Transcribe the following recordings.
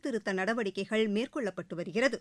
சீர்திருத்த நடவடிக்கைகள் மேற்கொள்ளப்பட்டு வருகிறது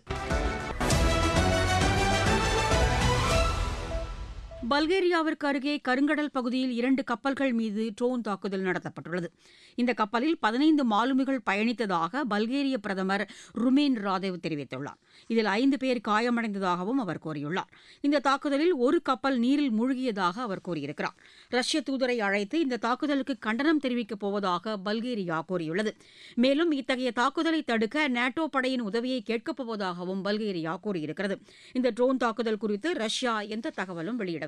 பல்கேரியாவிற்கு அருகே கருங்கடல் பகுதியில் இரண்டு கப்பல்கள் மீது ட்ரோன் தாக்குதல் நடத்தப்பட்டுள்ளது இந்த கப்பலில் பதினைந்து மாலுமிகள் பயணித்ததாக பல்கேரிய பிரதமர் ருமேன் ராதேவ் தெரிவித்துள்ளார் இதில் ஐந்து பேர் காயமடைந்ததாகவும் அவர் கூறியுள்ளார் இந்த தாக்குதலில் ஒரு கப்பல் நீரில் மூழ்கியதாக அவர் கூறியிருக்கிறார் ரஷ்ய தூதரை அழைத்து இந்த தாக்குதலுக்கு கண்டனம் தெரிவிக்கப் போவதாக பல்கேரியா கூறியுள்ளது மேலும் இத்தகைய தாக்குதலை தடுக்க நேட்டோ படையின் உதவியை கேட்கப் போவதாகவும் பல்கேரியா கூறியிருக்கிறது இந்த ட்ரோன் தாக்குதல் குறித்து ரஷ்யா எந்த தகவலும் வெளியிடவில்லை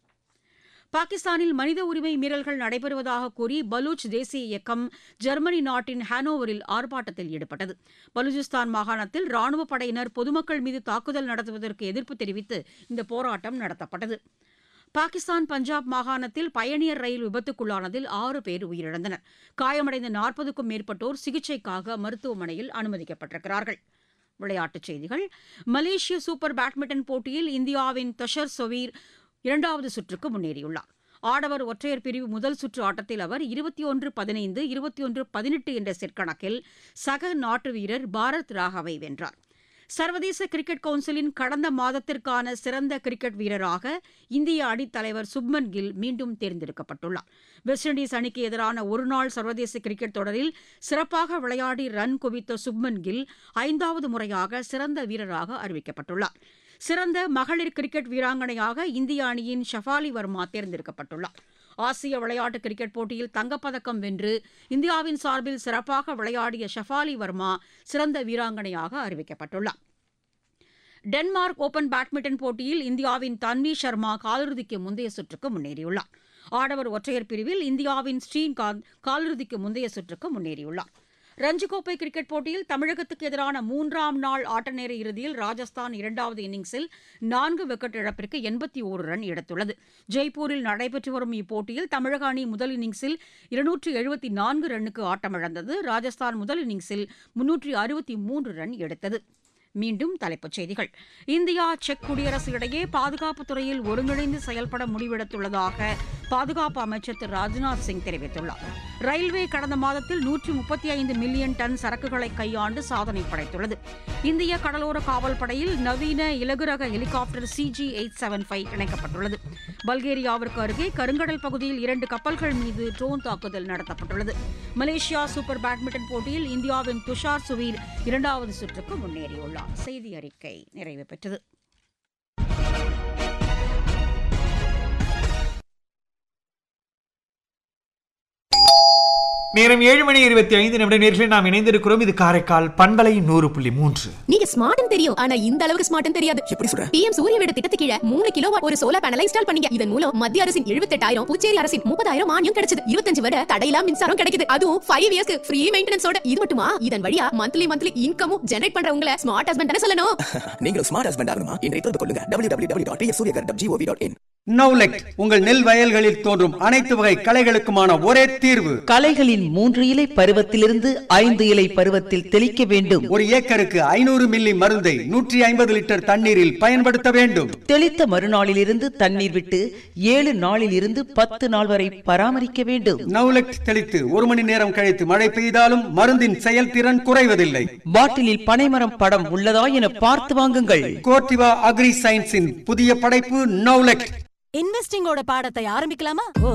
பாகிஸ்தானில் மனித உரிமை மீறல்கள் நடைபெறுவதாக கூறி பலூச் தேசிய இயக்கம் ஜெர்மனி நாட்டின் ஹானோவரில் ஆர்ப்பாட்டத்தில் ஈடுபட்டது பலூச்சிஸ்தான் மாகாணத்தில் ராணுவ படையினர் பொதுமக்கள் மீது தாக்குதல் நடத்துவதற்கு எதிர்ப்பு தெரிவித்து இந்த போராட்டம் நடத்தப்பட்டது பாகிஸ்தான் பஞ்சாப் மாகாணத்தில் பயணியர் ரயில் விபத்துக்குள்ளானதில் ஆறு பேர் உயிரிழந்தனர் காயமடைந்த நாற்பதுக்கும் மேற்பட்டோர் சிகிச்சைக்காக மருத்துவமனையில் அனுமதிக்கப்பட்டிருக்கிறார்கள் விளையாட்டுச் செய்திகள் மலேசிய சூப்பர் பேட்மிண்டன் போட்டியில் இந்தியாவின் தஷர் சொவீர் இரண்டாவது சுற்றுக்கு முன்னேறியுள்ளார் ஆடவர் ஒற்றையர் பிரிவு முதல் சுற்று ஆட்டத்தில் அவர் இருபத்தி ஒன்று பதினைந்து இருபத்தி ஒன்று பதினெட்டு என்ற செட் கணக்கில் சக நாட்டு வீரர் பாரத் ராகவை வென்றார் சர்வதேச கிரிக்கெட் கவுன்சிலின் கடந்த மாதத்திற்கான சிறந்த கிரிக்கெட் வீரராக இந்திய அணித்தலைவர் சுப்மன் கில் மீண்டும் தேர்ந்தெடுக்கப்பட்டுள்ளார் வெஸ்ட் இண்டீஸ் அணிக்கு எதிரான ஒருநாள் சர்வதேச கிரிக்கெட் தொடரில் சிறப்பாக விளையாடி ரன் குவித்த சுப்மன் கில் ஐந்தாவது முறையாக சிறந்த வீரராக அறிவிக்கப்பட்டுள்ளார் சிறந்த மகளிர் கிரிக்கெட் வீராங்கனையாக இந்திய அணியின் ஷஃபாலி வர்மா தேர்ந்தெடுக்கப்பட்டுள்ளார் ஆசிய விளையாட்டு கிரிக்கெட் போட்டியில் தங்கப்பதக்கம் வென்று இந்தியாவின் சார்பில் சிறப்பாக விளையாடிய ஷஃபாலி வர்மா சிறந்த வீராங்கனையாக அறிவிக்கப்பட்டுள்ளார் டென்மார்க் ஓபன் பேட்மிண்டன் போட்டியில் இந்தியாவின் தன்வி சர்மா காலிறுதிக்கு முந்தைய சுற்றுக்கு முன்னேறியுள்ளார் ஆடவர் ஒற்றையர் பிரிவில் இந்தியாவின் ஸ்ரீகாந்த் காலிறுதிக்கு முந்தைய சுற்றுக்கு முன்னேறியுள்ளார் ரஞ்சிக்கோப்பை கிரிக்கெட் போட்டியில் தமிழகத்துக்கு எதிரான மூன்றாம் நாள் ஆட்டநேர இறுதியில் ராஜஸ்தான் இரண்டாவது இன்னிங்ஸில் நான்கு விக்கெட் இழப்பிற்கு எண்பத்தி ஓரு ரன் எடுத்துள்ளது ஜெய்ப்பூரில் நடைபெற்று வரும் இப்போட்டியில் தமிழக அணி முதல் இன்னிங்ஸில் இருநூற்று எழுபத்தி நான்கு ரன்னுக்கு ஆட்டமிழந்தது ராஜஸ்தான் முதல் இன்னிங்ஸில் முன்னூற்றி அறுபத்தி மூன்று ரன் எடுத்தது மீண்டும் தலைப்புச் செய்திகள் இந்தியா செக் குடியரசு இடையே பாதுகாப்புத் துறையில் ஒருங்கிணைந்து செயல்பட முடிவெடுத்துள்ளதாக பாதுகாப்பு அமைச்சர் திரு ராஜ்நாத் சிங் தெரிவித்துள்ளார் ரயில்வே கடந்த மாதத்தில் நூற்றி முப்பத்தி ஐந்து மில்லியன் டன் சரக்குகளை கையாண்டு சாதனை படைத்துள்ளது இந்திய கடலோர காவல் படையில் நவீன இலகுரக helicopter CG eight seven five இணைக்கப்பட்டுள்ளது பல்கேரியாவிற்கு அருகே கருங்கடல் பகுதியில் இரண்டு கப்பல்கள் மீது ட்ரோன் தாக்குதல் நடத்தப்பட்டுள்ளது மலேசியா சூப்பர் பேட்மிண்டன் போட்டியில் இந்தியாவின் துஷார் சுவீர் இரண்டாவது சுற்றுக்கு முன்னேறியுள்ளார் செய்தி அறிக்கை நிறைவு பெற்றது நேரம் ஏழு மணி இருபத்தி ஐந்து நிமிட நேரத்தில் நாம் இணைந்திருக்கிறோம் இது காரைக்கால் பண்பலை நூறு புள்ளி மூன்று நீங்க ஸ்மார்ட்னு தெரியும் ஆனா இந்த அளவுக்கு ஸ்மார்ட்னு தெரியாது எப்படி சொல்ற பிஎம் சூரிய வீடு திட்டத்துக்கு கீழ மூணு கிலோ ஒரு சோலார் பேனலை இன்ஸ்டால் பண்ணீங்க இதன் மூலம் மத்திய அரசின் எழுபத்தெட்டாயிரம் புதுச்சேரி அரசின் முப்பதாயிரம் மானியம் கிடைச்சது இருபத்தஞ்சு வரை தடையில்லா மின்சாரம் கிடைக்குது அதுவும் ஃபைவ் இயர்ஸ்க்கு ஃப்ரீ மெயின்டெனன்ஸோட இது மட்டுமா இதன் வழியா மந்த்லி மந்த்லி இன்கமும் ஜெனரேட் பண்றவங்கள ஸ்மார்ட் ஹஸ்பண்ட் தானே சொல்லணும் நீங்களும் ஸ்மார்ட் ஹஸ்பண்ட் ஆகணுமா இன்றைய தொடர்பு கொள்ளுங்க W W W dot Suryaghar dot GOV dot in நவுலெக்ட் உங்கள் நெல் வயல்களில் தோன்றும் அனைத்து வகை களைகளுக்குமான ஒரே தீர்வு களைகளின் மூன்று இலை பருவத்திலிருந்து ஐந்து இலை பருவத்தில் தெளிக்க வேண்டும் ஒரு ஏக்கருக்கு ஐநூறு மில்லி மருந்தை நூற்றி ஐம்பது லிட்டர் தண்ணீரில் பயன்படுத்த வேண்டும் தெளித்த மறுநாளிலிருந்து தண்ணீர் விட்டு ஏழு நாளில் இருந்து பத்து நாள் வரை பராமரிக்க வேண்டும் நவுலெக்ட் தெளித்து ஒரு மணி நேரம் கழித்து மழை பெய்தாலும் மருந்தின் செயல்திறன் குறைவதில்லை பாட்டிலில் பனைமரம் படம் உள்ளதா என பார்த்து வாங்குங்கள் கோர்டிவா அக்ரி சயின்ஸின் புதிய படைப்பு நவுலெக்ட் இன்வெஸ்டிங்கோட பாடத்தை ஆரம்பிக்கலாமா